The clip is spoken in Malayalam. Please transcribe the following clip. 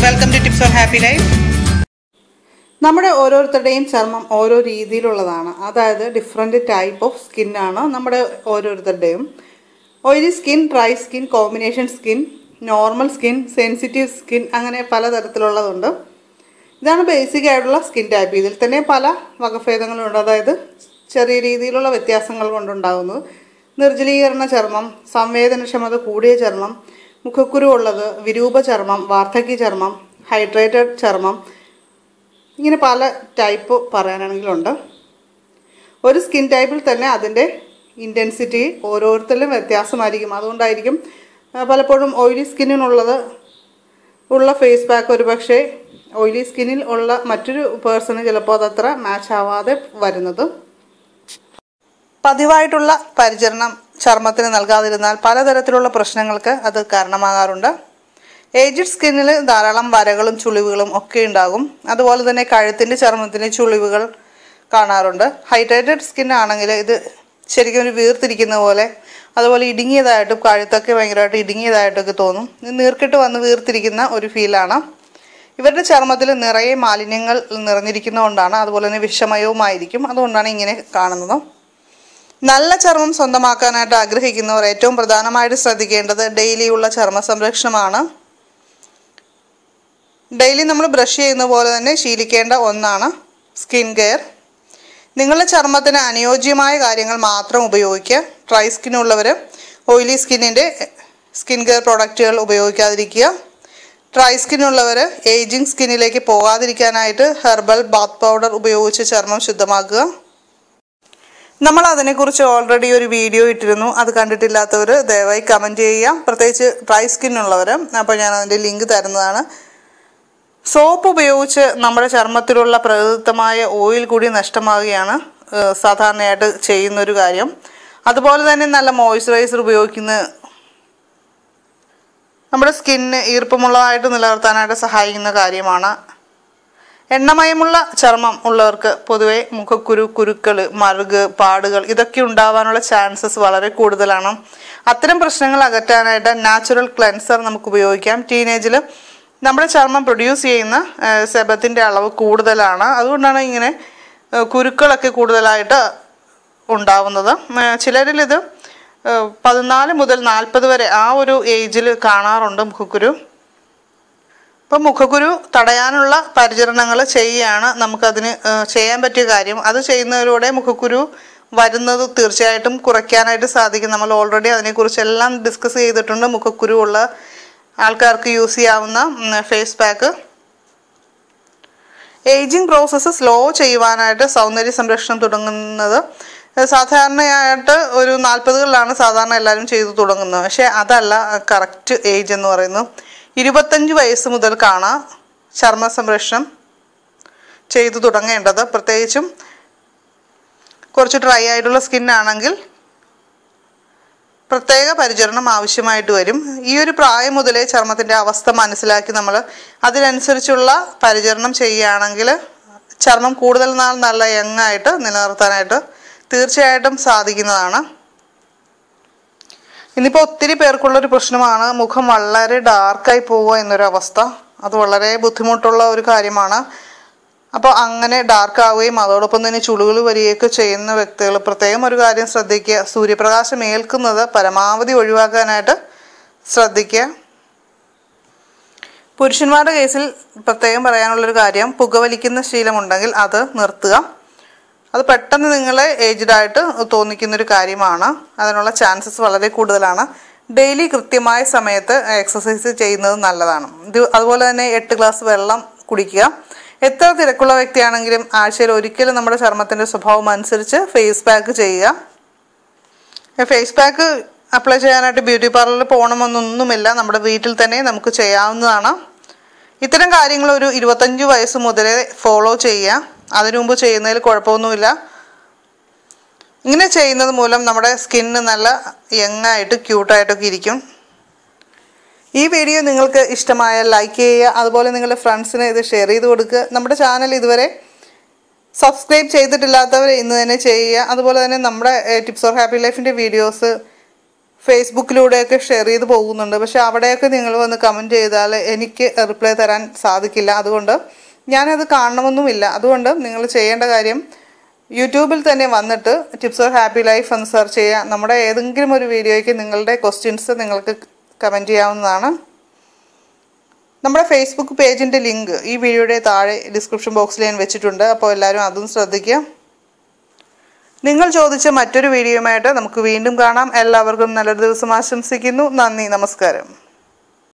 welcome to tips on happy life നമ്മുടെ ഓരോരുത്തരുടെയും ചർമ്മം ഓരോ രീതിയിലുള്ളതാണ് അതായത് ഡിഫറെൻറ്റ് ടൈപ്പ് ഓഫ് സ്കിന്നാണ് നമ്മുടെ ഓരോരുത്തരുടെയും oily skin dry skin combination skin normal skin sensitive skin അങ്ങനെ പലതരത്തിലുള്ളതുണ്ട് ഇതാണ് ബേസിക് ആയിട്ടുള്ള സ്കിൻ ടൈപ്പ് ഇതിൽ തന്നെ പല വകഭേദങ്ങളുണ്ട് അതായത് ചെറിയ രീതിയിലുള്ള വ്യത്യാസങ്ങൾ കൊണ്ടുണ്ടാകുന്നത് നിർജ്ജലീകരണ ചർമ്മം സംവേദനക്ഷമത കൂടിയ ചർമ്മം മുഖക്കുരു ഉള്ളത് വിരൂപ ചർമ്മം വാർദ്ധക്യ ചർമ്മം ഹൈഡ്രേറ്റഡ് ചർമ്മം ഇങ്ങനെ പല ടൈപ്പ് പറയാനാണെങ്കിലുണ്ട് ഒരു സ്കിൻ ടൈപ്പിൽ തന്നെ അതിൻ്റെ ഇൻറ്റൻസിറ്റി ഓരോരുത്തരിലും വ്യത്യാസമായിരിക്കും അതുകൊണ്ടായിരിക്കും ആ, പലപ്പോഴും ഓയിലി സ്കിന്നിനുള്ളത് ഉള്ള ഫേസ് പാക്ക് ഒരു പക്ഷേ ഓയിലി സ്കിന്നിൽ ഉള്ള മറ്റൊരു പേഴ്സണ് ചിലപ്പോൾ അതത്ര മാച്ച് ആവാതെ വരുന്നത് പതിവായിട്ടുള്ള പരിചരണം ചർമ്മത്തിന് നൽകാതിരുന്നാൽ പലതരത്തിലുള്ള പ്രശ്നങ്ങൾക്ക് അത് കാരണമാകാറുണ്ട് ഏജ്ഡ് സ്കിന്നിൽ ധാരാളം വരകളും ചുളിവുകളും ഒക്കെ ഉണ്ടാകും അതുപോലെ തന്നെ കഴുത്തിൻ്റെ ചർമ്മത്തിന് ചുളിവുകൾ കാണാറുണ്ട് ഹൈഡ്രേറ്റഡ് സ്കിൻ ആണെങ്കിൽ ഇത് ശരിക്കും ഒരു വീർത്തിരിക്കുന്ന പോലെ അതുപോലെ ഇടുങ്ങിയതായിട്ടും കഴുത്തൊക്കെ ഭയങ്കരമായിട്ട് ഇടുങ്ങിയതായിട്ടൊക്കെ തോന്നും ഇത് നീർക്കിട്ട് വന്ന് വീർത്തിരിക്കുന്ന ഒരു ഫീലാണ് ഇവരുടെ ചർമ്മത്തിൽ നിറയെ മാലിന്യങ്ങൾ നിറഞ്ഞിരിക്കുന്നതുകൊണ്ടാണ് അതുപോലെ തന്നെ വിഷമയവുമായിരിക്കും അതുകൊണ്ടാണ് ഇങ്ങനെ കാണുന്നത് നല്ല ചർമ്മം സ്വന്തമാക്കാനായിട്ട് ആഗ്രഹിക്കുന്നവർ ഏറ്റവും പ്രധാനമായിട്ട് ശ്രദ്ധിക്കേണ്ടത് ഡെയിലിയുള്ള ചർമ്മ സംരക്ഷണമാണ് ഡെയിലി നമ്മൾ ബ്രഷ് ചെയ്യുന്ന പോലെ തന്നെ ശീലിക്കേണ്ട ഒന്നാണ് സ്കിൻ കെയർ നിങ്ങളുടെ ചർമ്മത്തിന് അനുയോജ്യമായ കാര്യങ്ങൾ മാത്രം ഉപയോഗിക്കുക ഡ്രൈ സ്കിന്നുള്ളവർ ഓയിലി സ്കിന്നിൻ്റെ സ്കിൻ കെയർ പ്രോഡക്റ്റുകൾ ഉപയോഗിക്കാതിരിക്കുക ഡ്രൈ സ്കിന്നുള്ളവർ ഏജിങ് സ്കിന്നിലേക്ക് പോകാതിരിക്കാനായിട്ട് ഹെർബൽ ബാത്ത് പൗഡർ ഉപയോഗിച്ച് ചർമ്മം ശുദ്ധമാക്കുക നമ്മൾ അതിനെക്കുറിച്ച് ഓൾറെഡി ഒരു വീഡിയോ ഇട്ടിരുന്നു അത് കണ്ടിട്ടില്ലാത്തവർ ദയവായി കമൻറ്റ് ചെയ്യുക പ്രത്യേകിച്ച് ഡ്രൈ സ്കിന്നുള്ളവർ അപ്പോൾ ഞാൻ അതിൻ്റെ ലിങ്ക് തരുന്നതാണ് സോപ്പ് ഉപയോഗിച്ച് നമ്മുടെ ചർമ്മത്തിലുള്ള പ്രകൃതമായ ഓയിൽ കൂടി നഷ്ടമാവുകയാണ് ഏഹ്, സാധാരണയായിട്ട് ചെയ്യുന്നൊരു കാര്യം അതുപോലെ തന്നെ നല്ല മോയ്സ്ചറൈസർ ഉപയോഗിക്കുന്ന നമ്മുടെ സ്കിന്ന് ഈർപ്പമുള്ളതായിട്ട് നിലനിർത്താനായിട്ട് സഹായിക്കുന്ന കാര്യമാണ് എണ്ണമയമുള്ള ചർമ്മം ഉള്ളവർക്ക് പൊതുവെ മുഖക്കുരു കുരുക്കൾ മറുക് പാടുകൾ ഇതൊക്കെ ഉണ്ടാവാനുള്ള ചാൻസസ് വളരെ കൂടുതലാണ് അത്തരം പ്രശ്നങ്ങൾ അകറ്റാനായിട്ട് നാച്ചുറൽ ക്ലെൻസർ നമുക്ക് ഉപയോഗിക്കാം ടീനേജിൽ നമ്മുടെ ചർമ്മം പ്രൊഡ്യൂസ് ചെയ്യുന്ന സെബത്തിൻ്റെ അളവ് കൂടുതലാണ് അതുകൊണ്ടാണ് ഇങ്ങനെ ഏഹ്, കുരുക്കളൊക്കെ കൂടുതലായിട്ട് ഉണ്ടാവുന്നത് ഏഹ്, ചിലരിൽ ഇത് ഏഹ്, പതിനാല് മുതൽ നാൽപ്പത് വരെ ആ ഒരു ഏജിൽ കാണാറുണ്ട് മുഖക്കുരു ഇപ്പം മുഖക്കുരു തടയാനുള്ള പരിചരണങ്ങൾ ചെയ്യുകയാണ് നമുക്കതിന് ഏഹ്, ചെയ്യാൻ പറ്റിയ കാര്യം അത് ചെയ്യുന്നതിലൂടെ മുഖക്കുരു വരുന്നത് തീർച്ചയായിട്ടും കുറയ്ക്കാനായിട്ട് സാധിക്കും നമ്മൾ ഓൾറെഡി അതിനെക്കുറിച്ചെല്ലാം ഡിസ്കസ് ചെയ്തിട്ടുണ്ട് മുഖക്കുരു ഉള്ള ആൾക്കാർക്ക് യൂസ് ചെയ്യാവുന്ന face pack ageing process slow ചെയ്യുവാനായിട്ട് സൗന്ദര്യ സംരക്ഷണം തുടങ്ങുന്നത് സാധാരണയായിട്ട് ഒരു നാൽപ്പതുകളിലാണ് സാധാരണ എല്ലാവരും ചെയ്തു തുടങ്ങുന്നത് പക്ഷേ അതല്ല കറക്റ്റ് ഏജ് എന്ന് പറയുന്നത് ഇരുപത്തഞ്ച് വയസ്സ് മുതൽക്കാണ് ചർമ്മ സംരക്ഷണം ചെയ്തു തുടങ്ങേണ്ടത് പ്രത്യേകിച്ചും കുറച്ച് ഡ്രൈ ആയിട്ടുള്ള സ്കിന്നാണെങ്കിൽ പ്രത്യേക പരിചരണം ആവശ്യമായിട്ട് വരും ഈ ഒരു പ്രായം മുതലേ ചർമ്മത്തിൻ്റെ അവസ്ഥ മനസ്സിലാക്കി നമ്മൾ അതിനനുസരിച്ചുള്ള പരിചരണം ചെയ്യുകയാണെങ്കിൽ ചർമ്മം കൂടുതൽ നാൾ നല്ല യങ്ങായിട്ട് നിലനിർത്താനായിട്ട് തീർച്ചയായിട്ടും സാധിക്കുന്നതാണ് ഇന്നിപ്പോൾ ഒത്തിരി പേർക്കുള്ളൊരു പ്രശ്നമാണ് മുഖം വളരെ ഡാർക്കായി പോവുക എന്നൊരു അവസ്ഥ അത് വളരെ ബുദ്ധിമുട്ടുള്ള ഒരു കാര്യമാണ് അപ്പോൾ അങ്ങനെ ഡാർക്ക് ആവുകയും അതോടൊപ്പം തന്നെ ചുളുകൾ വരികയൊക്കെ ചെയ്യുന്ന വ്യക്തികൾ പ്രത്യേകം ഒരു കാര്യം ശ്രദ്ധിക്കുക സൂര്യപ്രകാശം ഏൽക്കുന്നത് പരമാവധി ഒഴിവാക്കാനായിട്ട് ശ്രദ്ധിക്കുക പുരുഷന്മാരുടെ കേസിൽ പ്രത്യേകം പറയാനുള്ളൊരു കാര്യം പുകവലിക്കുന്ന ശീലമുണ്ടെങ്കിൽ അത് നിർത്തുക അത് പെട്ടെന്ന് നിങ്ങളെ ഏജ്ഡ് ആയിട്ട് തോന്നിക്കുന്നൊരു കാര്യമാണ് അതിനുള്ള ചാൻസസ് വളരെ കൂടുതലാണ് ഡെയിലി കൃത്യമായ സമയത്ത് എക്സസൈസ് ചെയ്യുന്നത് നല്ലതാണ് ഇത് അതുപോലെ തന്നെ എട്ട് ഗ്ലാസ് വെള്ളം കുടിക്കുക എത്ര തിരക്കുള്ള വ്യക്തിയാണെങ്കിലും ആഴ്ചയിൽ ഒരിക്കലും നമ്മുടെ ചർമ്മത്തിൻ്റെ സ്വഭാവം അനുസരിച്ച് ഫേസ് പാക്ക് ചെയ്യുക ഫേസ് പാക്ക് അപ്ലൈ ചെയ്യാനായിട്ട് ബ്യൂട്ടി പാർലറിൽ പോകണമെന്നൊന്നുമില്ല നമ്മുടെ വീട്ടിൽ തന്നെ നമുക്ക് ചെയ്യാവുന്നതാണ് ഇത്തരം കാര്യങ്ങൾ ഒരു ഇരുപത്തഞ്ച് വയസ്സ് മുതലേ ഫോളോ ചെയ്യുക അതിനു മുമ്പ് ചെയ്യുന്നതിൽ കുഴപ്പമൊന്നുമില്ല ഇങ്ങനെ ചെയ്യുന്നത് മൂലം നമ്മുടെ സ്കിന്ന് നല്ല യങ്ങായിട്ട് ക്യൂട്ടായിട്ടൊക്കെ ഇരിക്കും ഈ വീഡിയോ നിങ്ങൾക്ക് ഇഷ്ടമായാൽ ലൈക്ക് ചെയ്യുക അതുപോലെ നിങ്ങളുടെ ഫ്രണ്ട്സിന് ഇത് ഷെയർ ചെയ്ത് കൊടുക്കുക നമ്മുടെ ചാനൽ ഇതുവരെ സബ്സ്ക്രൈബ് ചെയ്തിട്ടില്ലാത്തവർ ഇന്ന് തന്നെ ചെയ്യുക അതുപോലെ തന്നെ നമ്മുടെ ടിപ്സ് ഓർ ഹാപ്പി ലൈഫിൻ്റെ വീഡിയോസ് ഫേസ്ബുക്കിലൂടെയൊക്കെ ഷെയർ ചെയ്ത് പോകുന്നുണ്ട് പക്ഷെ അവിടെയൊക്കെ നിങ്ങൾ വന്ന് കമൻറ്റ് ചെയ്താൽ എനിക്ക് റിപ്ലൈ തരാൻ സാധിക്കില്ല അതുകൊണ്ട് ഞാനത് കാണണമെന്നുമില്ല അതുകൊണ്ട് നിങ്ങൾ ചെയ്യേണ്ട കാര്യം യൂട്യൂബിൽ തന്നെ വന്നിട്ട് ടിപ്സ് ഓർ ഹാപ്പി ലൈഫ് എന്ന് സെർച്ച് ചെയ്യുക നമ്മുടെ ഏതെങ്കിലും ഒരു വീഡിയോയ്ക്ക് നിങ്ങളുടെ ക്വസ്റ്റ്യൻസ് നിങ്ങൾക്ക് കമൻറ്റ് ചെയ്യാവുന്നതാണ് നമ്മുടെ ഫേസ്ബുക്ക് പേജിൻ്റെ ലിങ്ക് ഈ വീഡിയോയുടെ താഴെ ഡിസ്ക്രിപ്ഷൻ ബോക്സിൽ ഞാൻ വെച്ചിട്ടുണ്ട് അപ്പോൾ എല്ലാവരും അതും ശ്രദ്ധിക്കുക നിങ്ങൾ ചോദിച്ച മറ്റൊരു വീഡിയോയുമായിട്ട് നമുക്ക് വീണ്ടും കാണാം എല്ലാവർക്കും നല്ലൊരു ദിവസം ആശംസിക്കുന്നു നന്ദി നമസ്കാരം